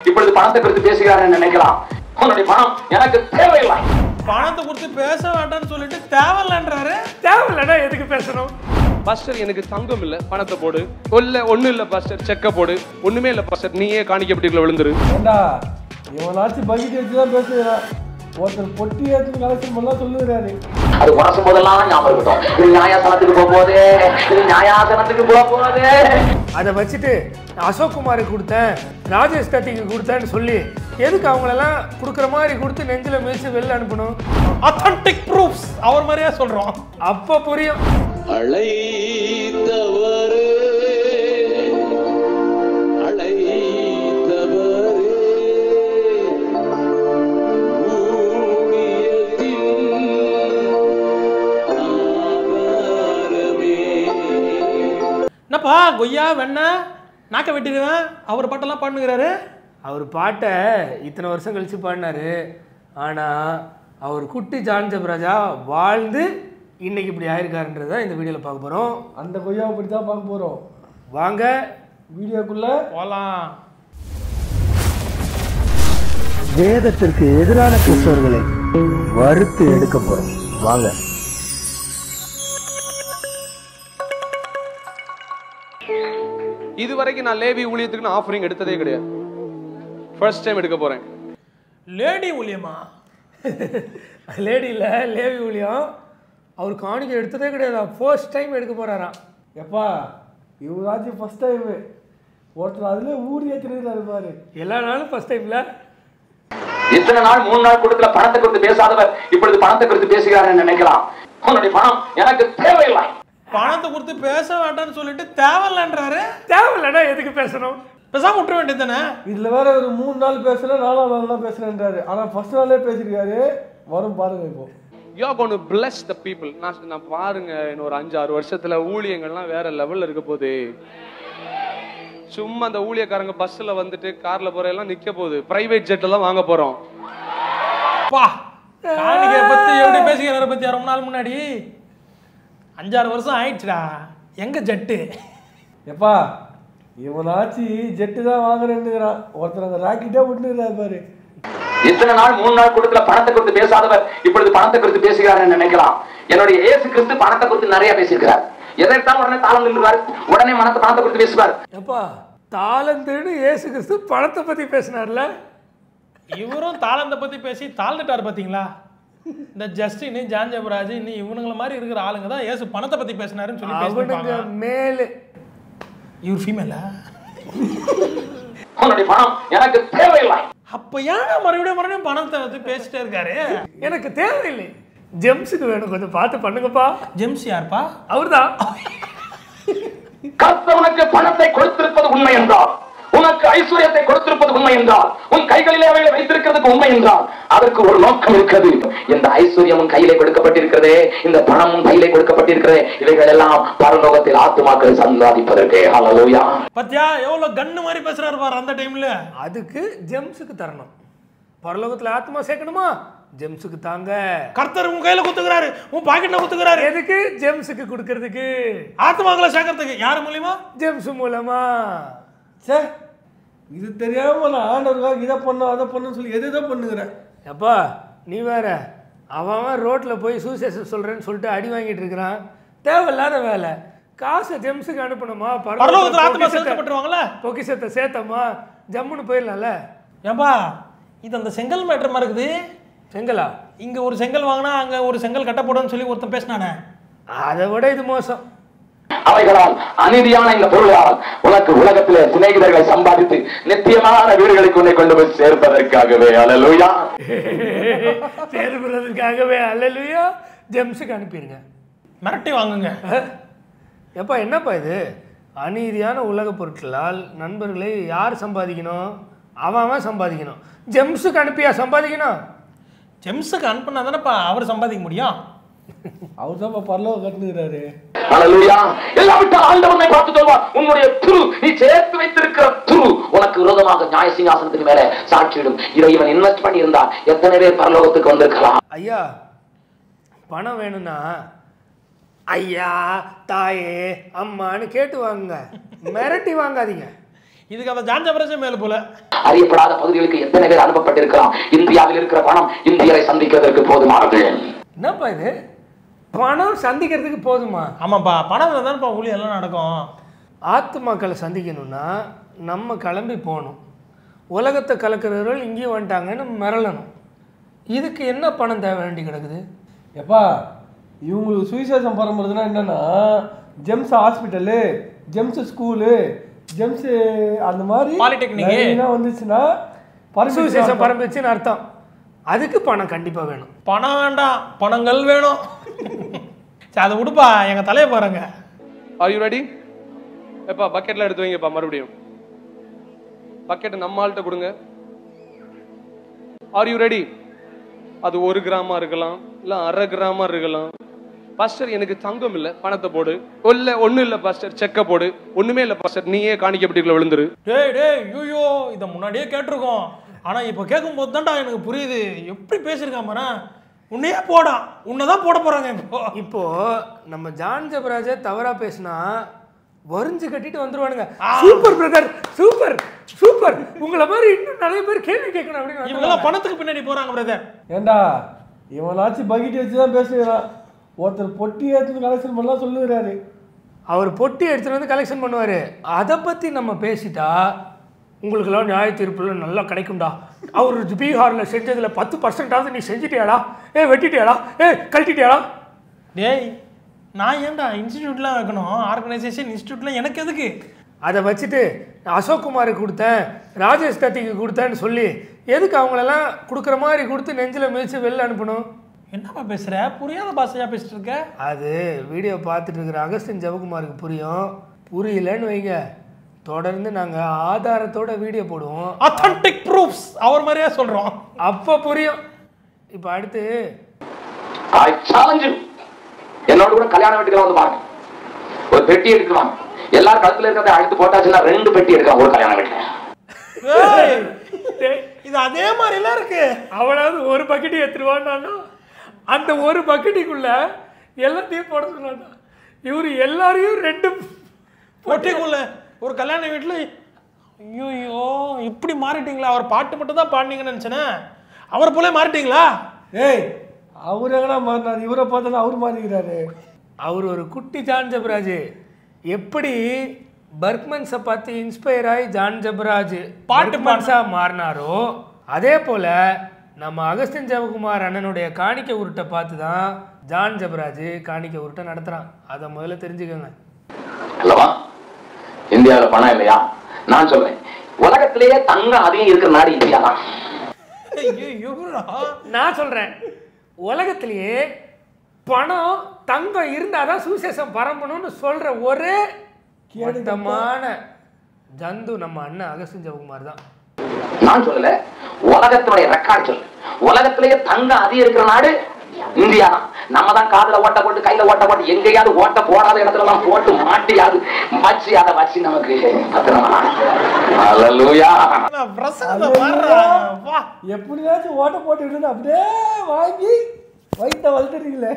இப்பொழுது பணத்தை குறித்து பேசுகிறார் நினைக்கலாம் உன்னுடைய பணம் எனக்கு தேவையில்லை பணத்தை கொடுத்து பேச வேண்டாம்னு சொல்லிட்டு தேவையில்லைன்றாரு தேவையில்லடா எதுக்கு பேசணும் பாஸ்டர் எனக்கு தங்கம் இல்ல பணத்தை போடு இல்ல ஒண்ணு இல்ல பாஸ்டர் செக்க போடு ஒண்ணுமே இல்ல பாஸ்டர் நீயே காணிக்கப்பட்டிருக்கல விழுந்துரு ஏண்டா இவனாச்சும் பக்கெட் வச்சு தான் பேசுகிறான் ஒருத்தர் பொட்டி ஏற்று கலெக்ஷன் பண்ணலாம் சொல்லுகிறாரு அது உரசும் போதெல்லாம் ஞாபகம் இருக்கட்டும் இது நியாயாசனத்துக்கு போக போகுது இது நியாயாசனத்துக்கு போக போகுது அதை வச்சுட்டு நான் அசோக் குமாருக்கு கொடுத்தேன் ராஜேஷ் தத்திக்கு கொடுத்தேன்னு சொல்லி எதுக்கு அவங்களெல்லாம் கொடுக்குற மாதிரி கொடுத்து நெஞ்சில் மிதிச்சு வெளில அனுப்பணும் அத்தன்டிக் ப்ரூஃப்ஸ் அவர் மாதிரியே சொல்றோம் அப்போ புரியும் அழைத்தவரே அழைத்தவரே ஊழியத்தின் ஆதாரமே என்னப்பா கொய்யா வெண்ண நாக்க வெட்டிடுவேன் அவர் பாட்டெல்லாம் பாடுங்கிறாரு அவர் பாட்டை இத்தனை வருஷம் கழிச்சு பாடினாரு ஆனால் அவர் குட்டி ஜான் ஜபராஜா வாழ்ந்து இன்னைக்கு இப்படி ஆயிருக்காருன்றதை இந்த வீடியோவில் பார்க்க போகிறோம் அந்த கொய்யாவை பற்றி தான் பார்க்க போகிறோம் வாங்க வீடியோக்குள்ளே போலாம் வேதத்திற்கு எதிரான கிறிஸ்தவர்களை வறுத்து எடுக்க போறோம் வாங்க இது வரைக்கும் நான் லேவி ஊழியத்துக்கு நான் ஆஃபரிங் எடுத்ததே கிடையாது ஃபர்ஸ்ட் டைம் எடுக்க போறேன் லேடி ஊழியமா லேடி இல்லை லேவி ஊழியம் அவர் காணிக்கை எடுத்ததே கிடையாது ஃபர்ஸ்ட் டைம் எடுக்க போகிறாராம் எப்பா இவராச்சும் ஃபஸ்ட் டைமு ஒருத்தர் அதுலேயே ஊர் ஏற்றுறாரு பாரு எல்லா நாளும் ஃபர்ஸ்ட் டைமில் இத்தனை நாள் மூணு நாள் கொடுக்கல பணத்தை குறித்து பேசாதவர் இப்பொழுது பணத்தை குறித்து பேசுகிறார் நினைக்கலாம் உன்னுடைய பணம் எனக்கு தேவையில்லை பணத்தை கொடுத்து பேச வேண்டாம்னு சொல்லிட்டு தேவையில்லைன்றாரு தேவையில்லடா எதுக்கு பேசணும் பேசாம விட்டுற வேண்டியது தானே இதில் வேற ஒரு மூணு நாள் பேசல நாலாம் நாள் தான் பேசுகிறேன்றாரு ஆனால் ஃபர்ஸ்ட் நாளே பேசியிருக்காரு வரும் பாருங்க இப்போ you gone bless the people நான் நான் பாருங்க இன்னும் ஒரு அஞ்சு ஆறு வருஷத்துல ஊழியங்கள்லாம் வேற லெவல்ல இருக்க போகுது சும்மா அந்த ஊழியக்காரங்க பஸ்ல வந்துட்டு கார்ல போற எல்லாம் நிக்க போகுது பிரைவேட் ஜெட் எல்லாம் வாங்க போறோம் பா காணிக்கை பத்தி எப்படி பேசிக்கிறார பத்தி ரொம்ப நாள் முன்னாடி அஞ்சாறு வருஷம் ஆயிடுச்சுடா எங்க ஜட்டு எப்பா இவனாச்சு ஜெட்டு தான் வாங்குறேன்னுங்கிறான் ஒருத்தர் அந்த ராக்கெட்டே விட்டுறாரு பாரு இத்தனை நாள் மூணு நாள் கொடுக்கல பணத்தை குறித்து பேசாதவர் இப்பொழுது பணத்தை குறித்து பேசுகிறார் நினைக்கலாம் என்னுடைய இயேசு கிறிஸ்து பணத்தை குறித்து நிறைய பேசியிருக்கிறார் எதைத்தான் உடனே தாளம் நின்றுவார் உடனே மனத்தை பணத்தை குறித்து பேசுவார் எப்பா தாளந்துன்னு இயேசு கிறிஸ்து பணத்தை பற்றி பேசினார்ல இவரும் தாளந்தை பத்தி பேசி தாழ்ந்துட்டாரு பாத்தீங்களா இந்த ஜஸ்டின் ஜான் ஜபராஜ் இன்னும் இவனுங்கள மாதிரி இருக்கிற ஆளுங்க தான் ஏசு பணத்தை பத்தி பேசினாருன்னு சொல்லி அவனுக்கு பேசிருப்பாங்க மேலே இவர் ஃபீமேலா உன்னுடைய பணம் எனக்கு தேவையில்லை அப்ப ஏன் மறுபடியும் மறுபடியும் பணத்தை வந்து பேசிட்டே இருக்காரு எனக்கு தேவையில்லை ஜெம்ஸுக்கு வேணும் கொஞ்சம் பார்த்து பண்ணுங்கப்பா ஜெம்ஸ் யார்ப்பா அவர்தான் கர்த்தர் உனக்கு பணத்தை கொடுத்திருப்பது உண்மை என்றால் உனக்கு ஐஸ்வர்யத்தை கொடுத்திருப்பது உண்மை என்றால் உன் கைகளிலே அவைகளை வைத்திருக்கிறதுக்கு உண்மை என்றால் அதற்கு ஒரு நோக்கம் இருக்கிறது இந்த ஐஸ்வர்யம் உன் கையிலே கொடுக்கப்பட்டிருக்கிறதே இந்த பணம் உன் கையிலே கொடுக்கப்பட்டிருக்கிறதே இவைகள் எல்லாம் பரலோகத்தில் ஆத்துமாக்கள் சம்பாதிப்பதற்கு ஹalleluya பத்தியா எவ்வளவு கன்னு மாதிரி பேசுறாரு பாரு அந்த டைம்ல அதுக்கு ஜெம்ஸுக்கு தரணும் பரலோகத்தில் ஆத்மா சேர்க்கணுமா ஜெம்ஸுக்கு தாங்க கர்த்தர் உன் கையில குத்துக்கிறாரு உன் பாக்கெட்ல குத்துக்கிறாரு எதுக்கு ஜெம்ஸுக்கு கொடுக்கறதுக்கு ஆத்மாக்களை சேர்க்கறதுக்கு யார் மூலியமா ஜெம்ஸ் மூலமா சே இது தெரியாம நான் ஆண்டவருக்காக இதை பண்ணோம் அதை பண்ணணும்னு சொல்லி எது தான் பண்ணுகிறேன் எப்பா நீ வேற அவன் அவன் ரோட்டில் போய் சூசேஷன் சொல்கிறேன்னு சொல்லிட்டு அடி வாங்கிட்டு இருக்கிறான் தேவையில்லாத வேலை காசை ஜெம்ஸுக்கு அனுப்பணுமா பரலோகத்துல ஆத்மா பொக்கிஷத்தை- சேர்க்கப்பட்டுருவாங்கல்ல பொக்கிஷத்தை சேர்த்தம்மா ஜம்முன்னு போயிடலாம்ல ஏன்பா இது அந்த செங்கல் மேட்டர் மாதிரி இருக்குது செங்கலா இங்க ஒரு செங்கல் வாங்கினா அங்க ஒரு செங்கல் கட்டப்படும்னு சொல்லி ஒருத்தன் பேசினானே அதை விட இது மோசம் அவைகளால் அநீதியான இந்த பொருளால் உனக்கு உலகத்திலே சிநேகிதர்களை சம்பாதித்து நித்தியமான வீடுகளுக்கு உன்னை கொண்டு போய் சேர்ப்பதற்காகவே ஹalleluya சேர்க்கிறதுக்காகவே அல்லலுயா ஜெம்ஸுக்கு அனுப்பிடுங்க மிரட்டி வாங்குங்க எப்பா என்னப்பா இது அநீதியான உலகப் பொருட்களால் நண்பர்களை யார் சம்பாதிக்கணும் அவன் அவன் சம்பாதிக்கணும் ஜெம்ஸுக்கு அனுப்பியா சம்பாதிக்கணும் ஜெம்ஸுக்கு அனுப்புனா தானேப்பா அவர் சம்பாதிக்க முடியும் அவர் தான் பரலோகம் கட்டுனுகிறாரு ஹalleluya எல்லாம் விட்ட ஆண்டவனை பார்த்து சொல்வார் உன்னுடைய துரு நீ சேர்த்து வைத்திருக்கிற துரு உனக்கு விரோதமாக நியாய சிங்காசனத்துக்கு மேல சாட்சியிடும் இதை இவன் இன்வெஸ்ட் பண்ணி இருந்தா எத்தனை பேர் பரலோகத்துக்கு வந்திருக்கலாம் ஐயா பணம் வேணும்னா ஐயா தாயே அம்மான்னு கேட்டு வாங்குங்க மிரட்டி வாங்காதீங்க இதுக்கு அந்த ஜான் ஜபரேஜே மேல போல அறியப்படாத பகுதிகளுக்கு எத்தனை பேர் அனுப்பப்பட்டிருக்கலாம் இந்தியாவில் இருக்கிற பணம் இந்தியரை சந்திக்கிறதற்கு போதுமானது என்னப்பா இது பணம் சந்திக்கிறதுக்கு போதுமா ஆமாப்பா பணம் தானேப்பா ஊழி எல்லாம் நடக்கும் ஆத்துமாக்களை சந்திக்கணும்னா நம்ம கிளம்பி போகணும் உலகத்தை கலக்கிறவர்கள் இங்கேயும் வந்துட்டாங்கன்னு மிரளணும் இதுக்கு என்ன பணம் தேவை வேண்டி கிடக்குது எப்பா இவங்களுக்கு சுவிசேஷம் பரம்புறதுனா என்னன்னா Gems hospital Gems school Gems அந்த மாதிரி Polytechnic. line ஆ வந்துச்சுன்னா பரம்பு சுவிசேஷம் பரம்பிச்சுன்னு அர்த்தம் அதுக்கு பணம் கண்டிப்பாக வேணும் பணம் வேண்டாம் பணங்கள் வேணும் சரி அதை விடுப்பா எங்க தலையை பாருங்க ஆர் யூ ரெடி எப்பா பக்கெட்ல எடுத்து வைங்கப்பா மறுபடியும் பக்கெட் நம்ம ஆள்கிட்ட கொடுங்க ஆர் யூ ரெடி அது ஒரு கிராமா இருக்கலாம் இல்ல அரை கிராமா இருக்கலாம் பாஸ்டர் எனக்கு தங்கம் இல்ல பணத்தை போடு இல்ல ஒண்ணு இல்ல பாஸ்டர் செக்க போடு ஒண்ணுமே இல்ல பாஸ்டர் நீயே காணிக்கப்பட்டிருக்கல விழுந்துரு டேய் டேய் ஐயோ இதை முன்னாடியே கேட்டிருக்கோம் ஆனா இப்போ கேட்கும்போது தான்டா எனக்கு புரியுது எப்படி பேசியிருக்கான் பாரு உன்னையே போடா உன்னை தான் போட போறாங்க இப்போ இப்போ நம்ம ஜான் ஜபராஜ தவறா பேசினா வரிஞ்சு கட்டிட்டு வந்துருவானுங்க சூப்பர் பிரதர் சூப்பர் சூப்பர் உங்களை மாதிரி இன்னும் நிறைய பேர் கேள்வி கேட்கணும் அப்படின்னு இவங்க வந்துருவாங்க. எல்லாம் பணத்துக்கு பின்னாடி போறாங்க பிரதர் ஏண்டா இவனாச்சும் பக்கெட் வச்சு தான் பேசுகிறான் ஒருத்தர் பொட்டி ஏற்றுன்னு கலெக்ஷன் பண்ணலாம் சொல்லுகிறாரு அவர் பொட்டி எடுத்துட்டு வந்து கலெக்ஷன் பண்ணுவார் அதை பற்றி நம்ம பேசிட்டா உங்களுக்கெல்லாம் நியாய தீர்ப்புல நல்லா கிடைக்கும்டா அவர் பீகாரில் செஞ்சதில் பத்து பர்சன்டாவது நீ செஞ்சிட்டியாடா ஏ வெட்டிட்டியாடா ஏ கழட்டிட்டியாடா டேய் நான் ஏன்டா இன்ஸ்டிடியூட்லாம் வைக்கணும் ஆர்கனைசேஷன் இன்ஸ்டிடியூட்லாம் எனக்கு எதுக்கு அதை வச்சுட்டு அசோக் குமாருக்கு கொடுத்தேன் ராஜேஷ் தத்திக்கு கொடுத்தேன்னு சொல்லி எதுக்கு அவங்களெல்லாம் கொடுக்குற மாதிரி கொடுத்து நெஞ்சில் மிதித்து வெளில அனுப்பணும் என்னப்பா பேசுற புரியாத பாஷையா பேசிட்டு இருக்க அது வீடியோ பார்த்துட்டு இருக்கிற அகஸ்டின் ஜெவகுமாருக்கு புரியும் புரியலன்னு வைங்க தொடர்ந்து நாங்கள் ஆதாரத்தோட வீடியோ போடுவோம் அத்தன்டிக் ப்ரூஃப்ஸ் அவர் மாதிரியே சொல்றோம் அப்போ புரியும் இப்போ அடுத்து ஐ சேலஞ்ச் என்னோட கூட கல்யாண வீட்டுக்கு வந்து பாருங்க ஒரு பெட்டி எடுக்கலாம் எல்லாரும் கழுத்துல இருக்கிறத அழுத்து போட்டாச்சுன்னா ரெண்டு பெட்டி எடுக்கலாம் ஒரு கல்யாண வீட்டுல ஏய், இது அதே மாதிரிலாம் இருக்கு அவனாவது ஒரு பக்கெட்டு எடுத்துருவான்னா அந்த ஒரு பக்கெட்டுக்குள்ள எல்லாத்தையும் போட சொன்னானா இவர் எல்லாரையும் ரெண்டு பொட்டிக்குள்ள ஒரு கல்யாண வீட்டுல ஐயோ இப்படி மாறிட்டீங்களா அவர் பாட்டு மட்டும் தான் பாடினீங்கன்னு நினைச்சேனே அவர் போல மாறிட்டீங்களா ஏய் அவர் எங்கடா மாறினார் இவரை பார்த்தா அவர் மாறிக்கிறாரு அவர் ஒரு குட்டி ஜான் ஜபராஜ் எப்படி பர்க்மன்ஸை பார்த்து இன்ஸ்பயர் ஆகி ஜான் ஜபராஜ் பாட்டு மன்ஸாக மாறினாரோ அதே போல் நம்ம அகஸ்டின் ஜெவகுமார் அண்ணனுடைய காணிக்கை உருட்டை பார்த்து தான் ஜான் ஜபராஜ் காணிக்கை உருட்டை நடத்துகிறான் அதை முதல்ல தெரிஞ்சுக்கோங்க அல்லவா இந்தியாவுல பணம் இல்லையா நான் சொல்றேன் உலகத்திலேயே தங்கம் அதிகம் இருக்கிற நாடு இந்தியா தான் ஐயோ நான் சொல்கிறேன் உலகத்திலேயே பணம் தங்கம் இருந்தால் தான் சுவிசேஷம் பரம்பணும்னு சொல்கிற ஒரே மட்டமான ஜந்து நம்ம அண்ணன் அகஸ்டின் ஜெவகுமார் தான் நான் சொல்லல உலகத்தினுடைய ரெக்கார்ட் சொல்லு உலகத்திலேயே தங்கம் அதிகம் இருக்கிற நாடு இந்தியா தான் நம்ம தான் காதுல ஓட்ட போட்டு கையில ஓட்ட போட்டு எங்கேயாவது ஓட்ட போடாத இடத்துல எல்லாம் போட்டு மாட்டியாவது வச்சு அதை வச்சு நமக்கு பத்திரமா அல்லேலூயா பிரசனத்தை பாடுறா வா எப்படியாச்சும் ஓட்ட போட்டு விடுன்னு அப்படியே வாங்கி வயிற்ற வளர்த்துறீங்களே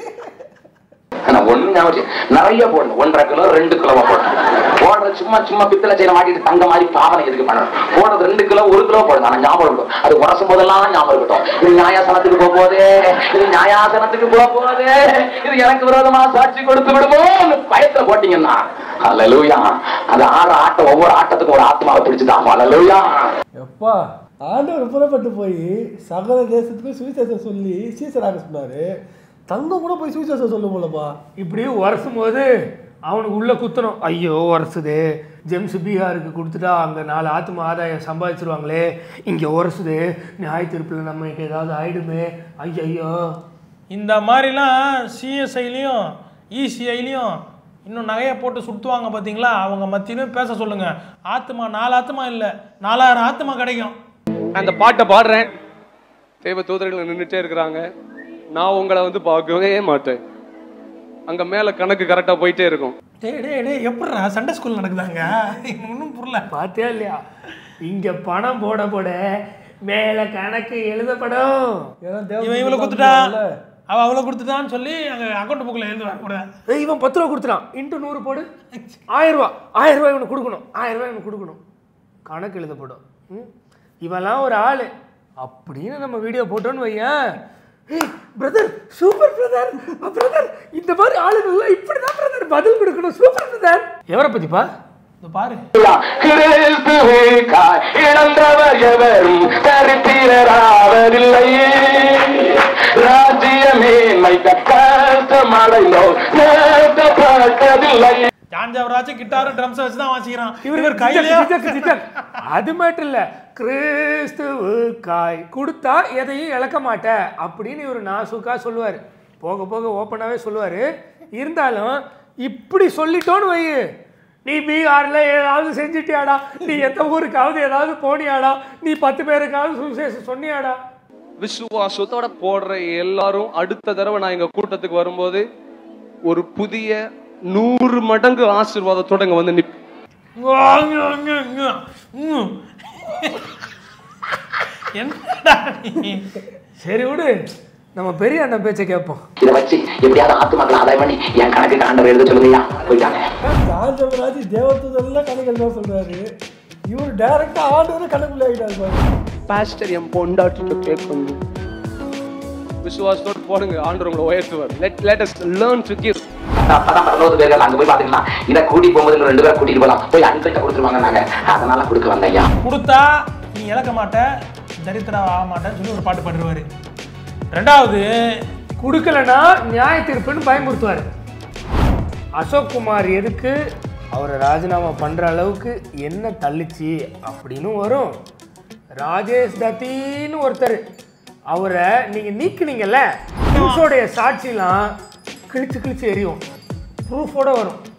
ஆனா ஒண்ணு ஞாபகம் வச்சு, நிறைய போடணும் ஒன்றரை கிலோ ரெண்டு கிலோவா போடணும் போடுறது சும்மா சும்மா பித்தளை செய்யற மாட்டிட்டு தங்க மாதிரி பாவனை எதுக்கு பண்ணணும் போடுறது ரெண்டு கிலோ ஒரு கிலோ போடுங்க ஆனா ஞாபகம் இருக்கும் அது உரசும் போதெல்லாம் ஞாபகம் இருக்கட்டும் இது நியாயாசனத்துக்கு போக போதே இது நியாயாசனத்துக்கு போக போதே இது எனக்கு விரோதமா சாட்சி கொடுத்து விடுமோன்னு பயத்துல போட்டீங்கன்னா அல்லேலூயா அது ஆறு ஆட்டம் ஒவ்வொரு ஆட்டத்துக்கும் ஒரு ஆத்மாவை பிடிச்சுதான் அல்லேலூயா எப்பா ஆண்டவர் புறப்பட்டு போய் சகல தேசத்துக்கும் சுவிசேஷம் சொல்லி சீசராக சொன்னாரு தங்கம் கூட போய் சுவிசேஷம் சொல்லும் போலப்பா இப்படி உரசும் போது அவனுக்கு உள்ள குத்தணும் ஐயோ உரசுது ஜெம்ஸ் பீகாருக்கு கொடுத்துட்டா அங்கே நாலு ஆத்ம ஆதாயம் சம்பாதிச்சிருவாங்களே இங்கே உரசுது நியாய தீர்ப்பில் நம்மளுக்கு ஏதாவது ஆயிடுமே ஐயோ இந்த மாதிரிலாம் சிஎஸ்ஐலையும் இசிஐலையும் இன்னும் நகையை போட்டு சுற்றுவாங்க பார்த்தீங்களா அவங்க மத்தியிலும் பேச சொல்லுங்க ஆத்துமா நாலு ஆத்துமா இல்லை நாலாயிரம் ஆத்துமா கிடைக்கும் நான் அந்த பாட்டை பாடுறேன் தேவ தூதர்கள் நின்றுட்டே இருக்கிறாங்க நான் உங்களை வந்து பார்க்கவே மாட்டேன் அங்க மேல கணக்கு கரெக்டா போயிட்டே இருக்கும் டேய் டேய் டேய் எப்படிடா சண்டே ஸ்கூல் நடக்குதாங்க ஒன்றும் புரியல பார்த்தியா இல்லையா இங்கே பணம் போட போட மேலே கணக்கு எழுதப்படும் ஏன்னா இவன் இவ்வளோ கொடுத்துட்டா அவள் அவ்வளோ கொடுத்துட்டான்னு சொல்லி அங்கே அக்கௌண்ட் புக்கில் எழுதுவாங்க கூட ஏய், இவன் பத்து ரூபா கொடுத்துட்டான் இன்ட்டு நூறு போடு ஆயிரம் ரூபா ஆயிரம் ரூபாய் இவனுக்கு கொடுக்கணும் ஆயிரம் ரூபாய் இவனுக்கு கொடுக்கணும் கணக்கு எழுதப்படும் ம்? இவெல்லாம் ஒரு ஆள் அப்படின்னு நம்ம வீடியோ போட்டோன்னு வையேன் பிரதர் சூப்பர் பிரதர் பிரதர் இந்த மாதிரி ஆளுங்கள்லாம் இப்படி தான் பிரதர் பதில் கொடுக்கணும் சூப்பர் பிரதர் எவரை பத்திப்பா இது பாரு கிறிஸ்துவுக்காய் இழந்தவர் எவரும் சரித்திரராவதில்லை ராஜ்யமே மைக்க கஷ்டமடைந்தோர் நேர்த்தப்பட்டதில்லை ஜான்ஜவராச்சும் கிட்டாரு ட்ரம்ஸ் வச்சு தான் வாசிக்கிறான் இவர் இவர் கையிலேயே அது மட்டும் இல்ல கிறிஸ்துவுக்காய் கொடுத்தா எதையும் இழக்க மாட்ட அப்படின்னு இவர் நாசுக்கா சொல்லுவார் போக போக ஓப்பனாகவே சொல்லுவார் இருந்தாலும் இப்படி சொல்லிட்டோன்னு வை நீ பீகார்ல ஏதாவது செஞ்சுட்டியாடா நீ எந்த ஊருக்காவது ஏதாவது போனியாடா நீ பத்து பேருக்காவது சுவிசேஷம் சொன்னியாடா விசுவாசத்தோட போடுற எல்லாரும் அடுத்த தடவை நான் எங்க கூட்டத்துக்கு வரும்போது ஒரு புதிய நூறு மடங்கு ஆசீர்வாதத்தோட இங்க வந்து நிப் என்னடா நீ? சரி விடு நம்ம பெரிய அண்ணன் பேச்சை கேட்போம் இதை வச்சு எப்படியாவது ஆத்துமாக்களை ஆதாயம் பண்ணி என் கணக்கு ஆண்டவர் எழுத சொல்லுங்கய்யா போயிட்டாங்க காஞ்சவராஜ் தேவதூதெல்லாம் கணக்கு தான் சொல்றாரு இவர் டைரக்டா ஆண்டவரே கணக்குள்ள ஆகிட்டாரு பாரு பாஸ்டர் என் பொண்டாட்டிட்டு கேட்கணும் விசுவாசத்தோட போடுங்க ஆண்டவர் உங்களை உயர்த்துவார் let let us learn to give அப்பதான் பதினோரு பேர்கள் அங்க போய் பாத்தீங்கன்னா இதை கூட்டி போகும்போது இன்னும் ரெண்டு பேர் கூட்டிட்டு போலாம் போய் அன்பிட்ட கொடுத்துருவாங்க நாங்க அதனால கொடுக்க வந்த ஐயா கொடுத்தா நீ இழக்க மாட்ட தரித்திரம் ஆக மாட்டேன்னு சொல்லி ஒரு பாட்டு பாடுவாரு ரெண்டாவது கொடுக்கலனா நியாய தீர்ப்புன்னு பயமுறுத்துவார் அசோக் குமார் எதுக்கு அவரை ராஜினாமா பண்ணுற அளவுக்கு என்ன தள்ளுச்சு அப்படின்னு வரும் ராஜேஷ் தத்தின்னு ஒருத்தர் அவரை நீங்கள் நீக்குனீங்கல்ல நியூஸோடைய சாட்சிலாம் கிழிச்சு கிழிச்சு எரியும் ப்ரூஃபோட வரும்